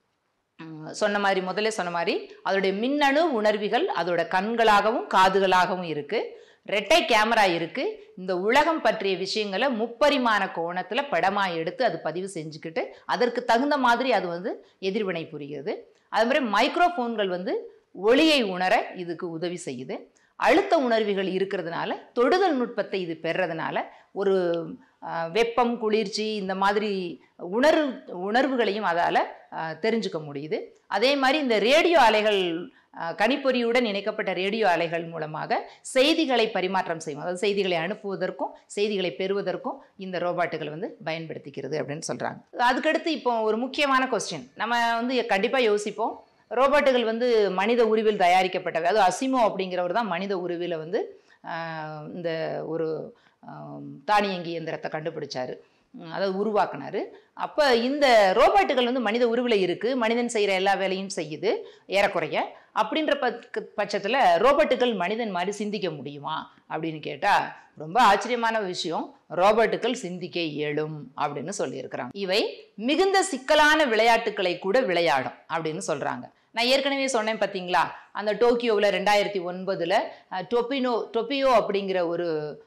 உம், சொன்ன மாதிரி முதல்ல சொன்ன மாதிரி அதோடைய மின்னணு உணர்விகள் அதோட கண்களாகவும் காதுகளாகவும் இருக்குது ரெட்டை கேமரா இருக்குது இந்த உலகம் பற்றிய விஷயங்களை முப்பரிமாண கோணத்தில் படமாக எடுத்து அது பதிவு செஞ்சுக்கிட்டு அதற்கு தகுந்த மாதிரி அது வந்து எதிர்வினை புரிகிறது அது மாதிரி மைக்ரோஃபோன்கள் வந்து ஒளியை உணர இதுக்கு உதவி செய்யுது அழுத்த உணர்விகள் இருக்கிறதுனால தொடுதல் நுட்பத்தை இது பெறதுனால ஒரு அஹ், வெப்பம் குளிர்ச்சி இந்த மாதிரி உணர்வு உணர்வுகளையும் அதால் தெரிஞ்சுக்க முடியுது அதே மாதிரி இந்த ரேடியோ அலைகள் அஹ், கணிப்பொறியுடன் இணைக்கப்பட்ட ரேடியோ அலைகள் மூலமாக செய்திகளை பரிமாற்றம் செய்யும் அதாவது செய்திகளை அனுப்புவதற்கும் செய்திகளை பெறுவதற்கும் இந்த ரோபாட்டுகள் வந்து பயன்படுத்திக்கிறது அப்படின்னு சொல்கிறாங்க அதுக்கடுத்து இப்போ ஒரு முக்கியமான கொஸ்டின் நம்ம வந்து கண்டிப்பாக யோசிப்போம் ரோபோட்டுகள் வந்து மனித உருவில் தயாரிக்கப்பட்டவை அது அசிமோ அப்படிங்கிறவர் தான் மனித உருவில் வந்து ஆஹ், இந்த ஒரு ஆம், தானியங்கி இயந்திரத்தை கண்டுபிடிச்சாரு உம், அதாவது உருவாக்குனாரு அப்போ இந்த ரோபோட்டுகள் வந்து மனித உருவில் இருக்குது மனிதன் செய்கிற எல்லா வேலையும் செய்யுது ஏறக்குறைய அப்படின்ற பட்ச பட்சத்தில் ரோபோட்டுகள் மனிதன் மாதிரி சிந்திக்க முடியுமா அப்படின்னு கேட்டால் ரொம்ப ஆச்சரியமான விஷயம் ரோபோட்டுகள் சிந்திக்க இயலும் அப்படின்னு சொல்லியிருக்கிறாங்க இவை மிகுந்த சிக்கலான விளையாட்டுக்களை கூட விளையாடும் அப்படின்னு சொல்கிறாங்க நான் ஏற்கனவே சொன்னேன் பார்த்தீங்களா அந்த டோக்கியோவில் ரெண்டாயிரத்தி ஒன்பதில் டொப்பினோ டொப்பியோ அப்படிங்கிற ஒரு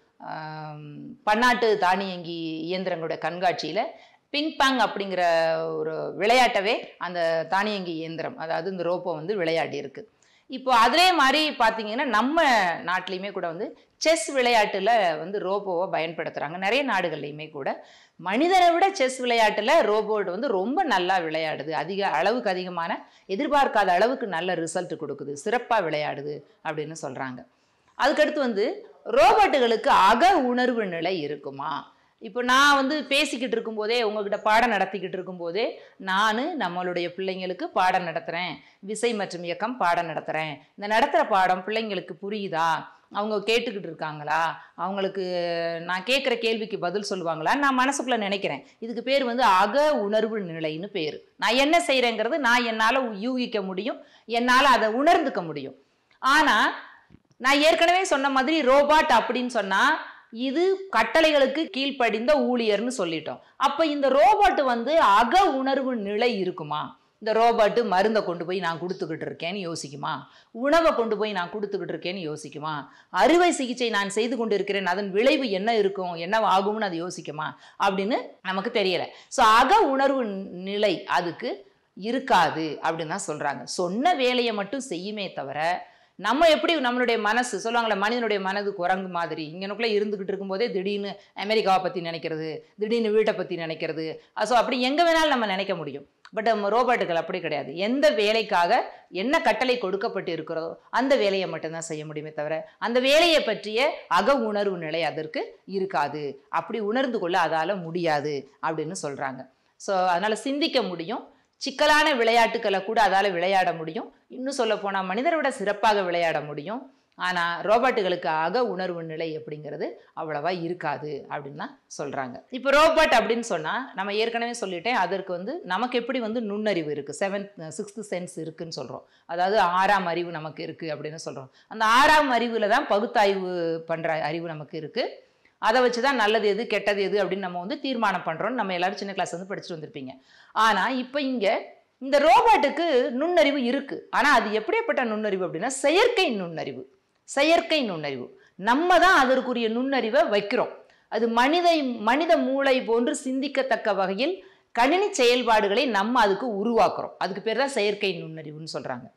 ஆம், பன்னாட்டு தானியங்கி இயந்திரங்களோட கண்காட்சியில் பிங் பாங் அப்படிங்கிற ஒரு விளையாட்டவே அந்த தானியங்கி இயந்திரம் அதாவது இந்த ரோப்போ வந்து விளையாடி இருக்கு இப்போ அதே மாதிரி பார்த்தீங்கன்னா நம்ம நாட்டிலையுமே கூட வந்து செஸ் விளையாட்டில் வந்து ரோபோவை பயன்படுத்துகிறாங்க நிறைய நாடுகள்லையுமே கூட மனிதனை விட செஸ் விளையாட்டில் ரோபோட் வந்து ரொம்ப நல்லா விளையாடுது அதிக அளவுக்கு அதிகமான எதிர்பார்க்காத அளவுக்கு நல்ல ரிசல்ட் கொடுக்குது சிறப்பாக விளையாடுது அப்படின்னு சொல்கிறாங்க அதுக்கடுத்து வந்து ரோபோட்டுகளுக்கு அக உணர்வு நிலை இருக்குமா இப்போ நான் வந்து பேசிக்கிட்டு இருக்கும்போதே உங்ககிட்ட பாடம் நடத்திக்கிட்டு இருக்கும்போதே நான் நம்மளுடைய பிள்ளைங்களுக்கு பாடம் நடத்துகிறேன் விசை மற்றும் இயக்கம் பாடம் நடத்துகிறேன் இந்த நடத்துகிற பாடம் பிள்ளைங்களுக்கு புரியுதா அவங்க கேட்டுக்கிட்டு இருக்காங்களா அவங்களுக்கு நான் கேட்குற கேள்விக்கு பதில் சொல்லுவாங்களா நான் மனசுக்குள்ளே நினைக்கிறேன் இதுக்கு பேர் வந்து அக உணர்வு நிலைன்னு பேர் நான் என்ன செய்கிறேங்கிறது நான் என்னால் யூகிக்க முடியும் என்னால் அதை உணர்ந்துக்க முடியும் ஆனால் நான் ஏற்கனவே சொன்ன மாதிரி ரோபாட் அப்படின்னு சொன்னால் இது கட்டளைகளுக்கு கீழ்ப்படிந்த ஊழியர்னு சொல்லிட்டோம் அப்போ இந்த ரோபோட் வந்து அக உணர்வு நிலை இருக்குமா இந்த ரோபோட்டு மருந்தை கொண்டு போய் நான் கொடுத்துக்கிட்டு இருக்கேன்னு யோசிக்குமா உணவை கொண்டு போய் நான் கொடுத்துக்கிட்டு இருக்கேன்னு யோசிக்குமா அறுவை சிகிச்சை நான் செய்து கொண்டு இருக்கிறேன் அதன் விளைவு என்ன இருக்கும் என்ன ஆகும்னு அது யோசிக்குமா அப்படின்னு நமக்கு தெரியல ஸோ அக உணர்வு நிலை அதுக்கு இருக்காது அப்படின்னு தான் சொல்கிறாங்க சொன்ன வேலையை மட்டும் செய்யுமே தவிர நம்ம எப்படி நம்மளுடைய மனசு சொல்லுவாங்களே மனிதனுடைய மனது குரங்கு மாதிரி இங்கனுக்குள்ளே இருந்துக்கிட்டு இருக்கும்போதே திடீர்னு அமெரிக்காவை பற்றி நினைக்கிறது திடீர்னு வீட்டை பற்றி நினைக்கிறது ஸோ அப்படி எங்கே வேணாலும் நம்ம நினைக்க முடியும் பட் நம்ம ரோபோட்டுகள் அப்படி கிடையாது எந்த வேலைக்காக என்ன கட்டளை கொடுக்கப்பட்டு இருக்கிறதோ அந்த வேலையை மட்டும்தான் செய்ய முடியுமே தவிர அந்த வேலையை பற்றிய அக உணர்வு நிலை அதற்கு இருக்காது அப்படி உணர்ந்து கொள்ள அதால் முடியாது அப்படின்னு சொல்கிறாங்க ஸோ அதனால் சிந்திக்க முடியும் சிக்கலான விளையாட்டுக்களை கூட அதால் விளையாட முடியும் இன்னும் சொல்ல போனால் மனிதரை விட சிறப்பாக விளையாட முடியும் ஆனால் ரோபோட்டுகளுக்கு அக உணர்வு நிலை அப்படிங்கிறது அவ்வளவா இருக்காது அப்படின்னு தான் சொல்கிறாங்க இப்போ ரோபோட் அப்படின்னு சொன்னால் நம்ம ஏற்கனவே சொல்லிட்டேன் அதற்கு வந்து நமக்கு எப்படி வந்து நுண்ணறிவு இருக்குது செவன்த் சிக்ஸ்த்து சென்ஸ் இருக்குன்னு சொல்கிறோம் அதாவது ஆறாம் அறிவு நமக்கு இருக்குது அப்படின்னு சொல்கிறோம் அந்த ஆறாம் அறிவில் தான் பகுத்தாய்வு பண்ணுற அறிவு நமக்கு இருக்குது அதை வச்சு தான் நல்லது எது கெட்டது எது அப்படின்னு நம்ம வந்து தீர்மானம் பண்ணுறோம்னு நம்ம எல்லாரும் சின்ன கிளாஸ் வந்து படிச்சுட்டு வந்திருப்பீங்க ஆனால் இப்போ இங்கே இந்த ரோபோட்டுக்கு நுண்ணறிவு இருக்குது ஆனால் அது எப்படிப்பட்ட நுண்ணறிவு அப்படின்னா செயற்கை நுண்ணறிவு செயற்கை நுண்ணறிவு நம்ம தான் அதற்குரிய நுண்ணறிவை வைக்கிறோம் அது மனித மனித மூளை போன்று சிந்திக்கத்தக்க வகையில் கணினி செயல்பாடுகளை நம்ம அதுக்கு உருவாக்குறோம் அதுக்கு பேர் தான் செயற்கை நுண்ணறிவுன்னு சொல்கிறாங்க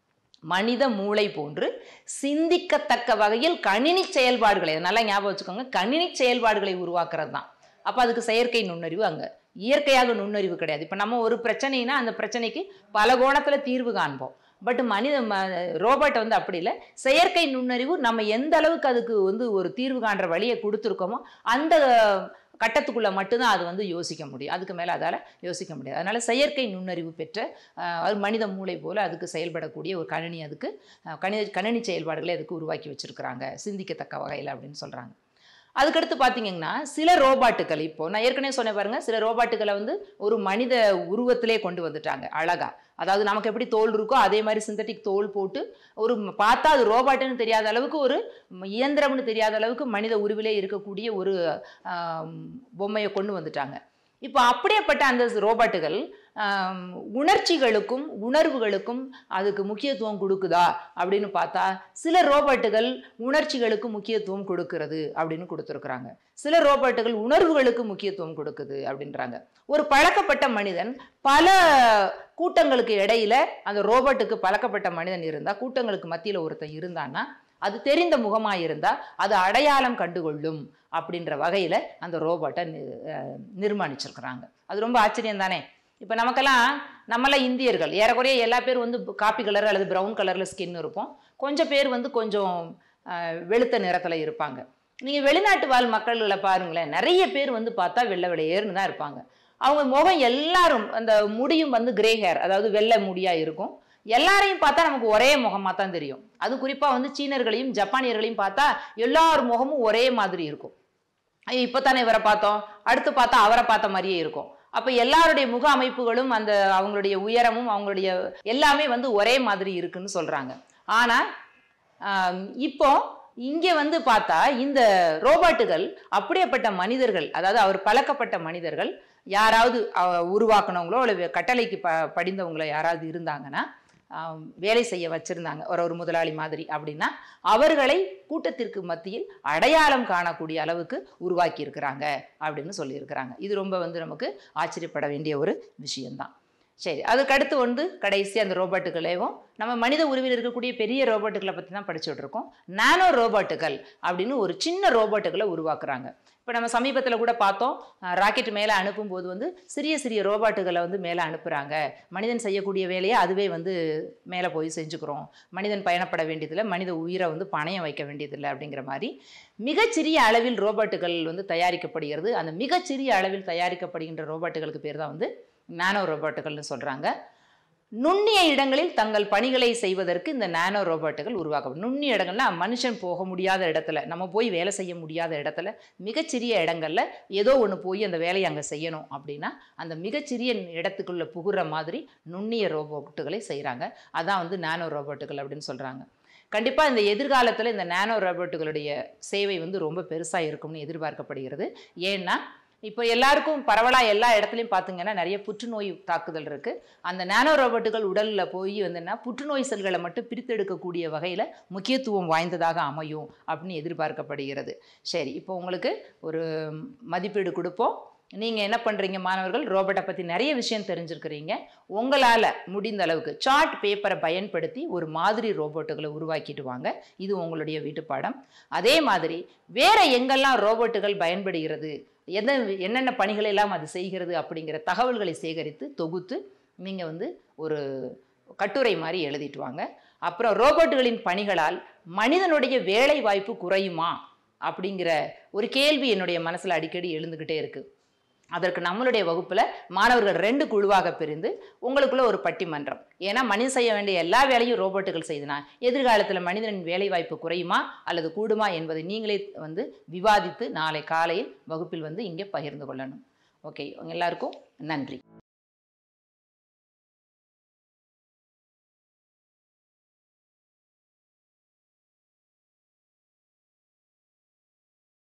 மனித மூளை போன்று சிந்திக்கத்தக்க வகையில் கணினி செயல்பாடுகளை நல்லா ஞாபகம் வச்சுக்கோங்க கணினி செயல்பாடுகளை உருவாக்குறது தான் அப்போ அதுக்கு செயற்கை நுண்ணறிவு அங்கே இயற்கையாக நுண்ணறிவு கிடையாது இப்போ நம்ம ஒரு பிரச்சனைனா அந்த பிரச்சனைக்கு பல கோணத்தில் தீர்வு காண்போம் பட் மனித ம ரோபோட் வந்து அப்படி இல்லை செயற்கை நுண்ணறிவு நம்ம எந்த அளவுக்கு அதுக்கு வந்து ஒரு தீர்வு காண்ற வழியை கொடுத்துருக்கோமோ அந்த கட்டத்துக்குள்ளே மட்டும்தான் அது வந்து யோசிக்க முடியும் அதுக்கு மேலே அதால் யோசிக்க முடியாது அதனால் செயற்கை நுண்ணறிவு பெற்ற அஹ், அது மனித மூளை போல் அதுக்கு செயல்படக்கூடிய ஒரு கணினி அதுக்கு அஹ், கணித கணினி செயல்பாடுகளை அதுக்கு உருவாக்கி வச்சுருக்கிறாங்க சிந்திக்கத்தக்க வகையில் அப்படின்னு சொல்கிறாங்க அதுக்கடுத்து பார்த்தீங்கன்னா சில ரோபாட்டுகள் இப்போ நான் ஏற்கனவே சொன்னேன் பாருங்க சில ரோபாட்டுகளை வந்து ஒரு மனித உருவத்திலே கொண்டு வந்துட்டாங்க அழகா அதாவது நமக்கு எப்படி தோல் இருக்கோ அதே மாதிரி சிந்தட்டிக் தோல் போட்டு ஒரு ம- பார்த்தா அது ரோபாட்டுன்னு தெரியாத அளவுக்கு ஒரு ம- இயந்திரம்னு தெரியாத அளவுக்கு மனித உருவிலே இருக்கக்கூடிய ஒரு ஆம், பொம்மையை கொண்டு வந்துட்டாங்க இப்போ அப்படியேப்பட்ட அந்த ரோபாட்டுகள் ஆம், உணர்ச்சிகளுக்கும் உணர்வுகளுக்கும் அதுக்கு முக்கியத்துவம் கொடுக்குதா அப்படின்னு பார்த்தா சில ரோபோட்டுகள் உணர்ச்சிகளுக்கு முக்கியத்துவம் கொடுக்கிறது அப்படின்னு கொடுத்துருக்குறாங்க சில ரோபோட்டுகள் உணர்வுகளுக்கு முக்கியத்துவம் கொடுக்குது அப்படின்றாங்க ஒரு பழக்கப்பட்ட மனிதன் பல கூட்டங்களுக்கு இடையில அந்த ரோபோட்டுக்கு பழக்கப்பட்ட மனிதன் இருந்தால் கூட்டங்களுக்கு மத்தியில் ஒருத்தன் இருந்தான்னா அது தெரிந்த முகமாக இருந்தால் அது அடையாளம் கண்டுகொள்ளும் அப்படின்ற வகையில் அந்த ரோபோட்டை நி அஹ் நிர்மாணிச்சிருக்கிறாங்க அது ரொம்ப ஆச்சரியம் தானே இப்போ நமக்கெல்லாம் நம்மளாம் இந்தியர்கள் ஏறக்குறைய எல்லா பேர் வந்து காப்பி கலர் அல்லது ப்ரௌன் கலரில் ஸ்கின் இருப்போம் கொஞ்சம் பேர் வந்து கொஞ்சம் அஹ், வெளுத்த நிறத்தில் இருப்பாங்க நீங்கள் வெளிநாட்டு வாழ் மக்கள்களை பாருங்களேன் நிறைய பேர் வந்து பார்த்தா வெள்ளை வெள்ளையேர்னு தான் இருப்பாங்க அவங்க முகம் எல்லாரும் அந்த முடியும் வந்து கிரே ஹேர் அதாவது வெள்ளை முடியாக இருக்கும் எல்லாரையும் பார்த்தா நமக்கு ஒரே முகமாக தான் தெரியும் அது குறிப்பாக வந்து சீனர்களையும் ஜப்பானியர்களையும் பார்த்தா எல்லார் முகமும் ஒரே மாதிரி இருக்கும் ஐயோ இப்போ தானே இவரை பார்த்தோம் அடுத்து பார்த்தா அவரை பார்த்த மாதிரியே இருக்கும் அப்போ எல்லாருடைய முக அமைப்புகளும் அந்த அவங்களுடைய உயரமும் அவங்களுடைய எல்லாமே வந்து ஒரே மாதிரி இருக்குன்னு சொல்கிறாங்க ஆனால் இப்போ இங்கே வந்து பார்த்தா இந்த ரோபாட்டுகள் அப்படியேப்பட்ட மனிதர்கள் அதாவது அவர் பழக்கப்பட்ட மனிதர்கள் யாராவது அஹ், உருவாக்குனவங்களோ இல்லை கட்டளைக்கு ப படிந்தவங்களோ யாராவது இருந்தாங்கன்னா ஆம், வேலை செய்ய வச்சிருந்தாங்க ஒரு ஒரு முதலாளி மாதிரி அப்படின்னா அவர்களை கூட்டத்திற்கு மத்தியில் அடையாளம் காணக்கூடிய அளவுக்கு உருவாக்கி இருக்கிறாங்க அப்படின்னு சொல்லியிருக்கிறாங்க இது ரொம்ப வந்து நமக்கு ஆச்சரியப்பட வேண்டிய ஒரு விஷயம்தான் சரி அதுக்கு அடுத்து வந்து கடைசி அந்த ரோபோட்டுகளையும் நம்ம மனித உருவில் இருக்கக்கூடிய பெரிய ரோபோட்டுகளை பற்றி தான் படிச்சுட்டு இருக்கோம் நானோ ரோபோட்டுகள் அப்படின்னு ஒரு சின்ன ரோபோட்டுகளை உருவாக்குறாங்க இப்போ நம்ம சமீபத்தில் கூட பார்த்தோம் ராக்கெட் மேலே அனுப்பும்போது வந்து சிறிய சிறிய ரோபோட்டுகளை வந்து மேலே அனுப்புகிறாங்க மனிதன் செய்யக்கூடிய வேலையை அதுவே வந்து மேலே போய் செஞ்சுக்கிறோம் மனிதன் பயணப்பட வேண்டியதில்லை மனித உயிரை வந்து பணயம் வைக்க வேண்டியதில்லை அப்படிங்கிற மாதிரி மிகச்சிறிய அளவில் ரோபோட்டுகள் வந்து தயாரிக்கப்படுகிறது அந்த மிகச்சிறிய அளவில் தயாரிக்கப்படுகின்ற ரோபோட்டுகளுக்கு பேர் தான் வந்து நானோ ரோபோட்டுகள்னு சொல்கிறாங்க நுண்ணிய இடங்களில் தங்கள் பணிகளை செய்வதற்கு இந்த நானோ ரோபோட்டுகள் உருவாக்கப்படும் நுண்ணிய இடங்கள்னா மனுஷன் போக முடியாத இடத்துல நம்ம போய் வேலை செய்ய முடியாத இடத்துல மிகச்சிறிய இடங்கள்ல ஏதோ ஒன்று போய் அந்த வேலையை அங்கே செய்யணும் அப்படின்னா அந்த மிகச்சிறிய இடத்துக்குள்ள புகுற மாதிரி நுண்ணிய ரோபோட்டுகளை செய்கிறாங்க அதான் வந்து நானோ ரோபோட்டுகள் அப்படின்னு சொல்கிறாங்க கண்டிப்பாக இந்த எதிர்காலத்தில் இந்த நானோ ரோபோட்டுகளுடைய சேவை வந்து ரொம்ப பெருசாக இருக்கும்னு எதிர்பார்க்கப்படுகிறது ஏன்னா இப்போ எல்லாருக்கும் பரவலாக எல்லா இடத்துலையும் பார்த்தீங்கன்னா நிறைய புற்றுநோய் தாக்குதல் இருக்குது அந்த நானோ ரோபோட்டுகள் உடலில் போய் வந்துன்னா புற்றுநோய் செல்களை மட்டும் பிரித்தெடுக்கக்கூடிய வகையில் முக்கியத்துவம் வாய்ந்ததாக அமையும் அப்படின்னு எதிர்பார்க்கப்படுகிறது சரி இப்போ உங்களுக்கு ஒரு மதிப்பீடு கொடுப்போம் நீங்கள் என்ன பண்ணுறீங்க மாணவர்கள் ரோபோட்டை பற்றி நிறைய விஷயம் தெரிஞ்சிருக்கிறீங்க உங்களால் முடிந்த அளவுக்கு சார்ட் பேப்பரை பயன்படுத்தி ஒரு மாதிரி ரோபோட்டுகளை உருவாக்கிட்டு வாங்க இது உங்களுடைய வீட்டுப்பாடம் அதே மாதிரி வேற எங்கெல்லாம் ரோபோட்டுகள் பயன்படுகிறது எந்த என்னென்ன பணிகளை எல்லாம் அது செய்கிறது அப்படிங்கிற தகவல்களை சேகரித்து தொகுத்து நீங்கள் வந்து ஒரு கட்டுரை மாதிரி எழுதிட்டு வாங்க அப்புறம் ரோபோட்டுகளின் பணிகளால் மனிதனுடைய வேலை வாய்ப்பு குறையுமா அப்படிங்கிற ஒரு கேள்வி என்னுடைய மனசில் அடிக்கடி எழுந்துக்கிட்டே இருக்குது அதற்கு நம்மளுடைய வகுப்பில் மாணவர்கள் ரெண்டு குழுவாக பிரிந்து உங்களுக்குள்ள ஒரு பட்டிமன்றம் ஏன்னா மனிதன் செய்ய வேண்டிய எல்லா வேலையும் ரோபோட்டுகள் செய்தனா எதிர்காலத்தில் மனிதனின் வேலைவாய்ப்பு குறையுமா அல்லது கூடுமா என்பதை நீங்களே வந்து விவாதித்து நாளை காலையில் வகுப்பில் வந்து இங்கே பகிர்ந்து கொள்ளணும் ஓகே எல்லாருக்கும் நன்றி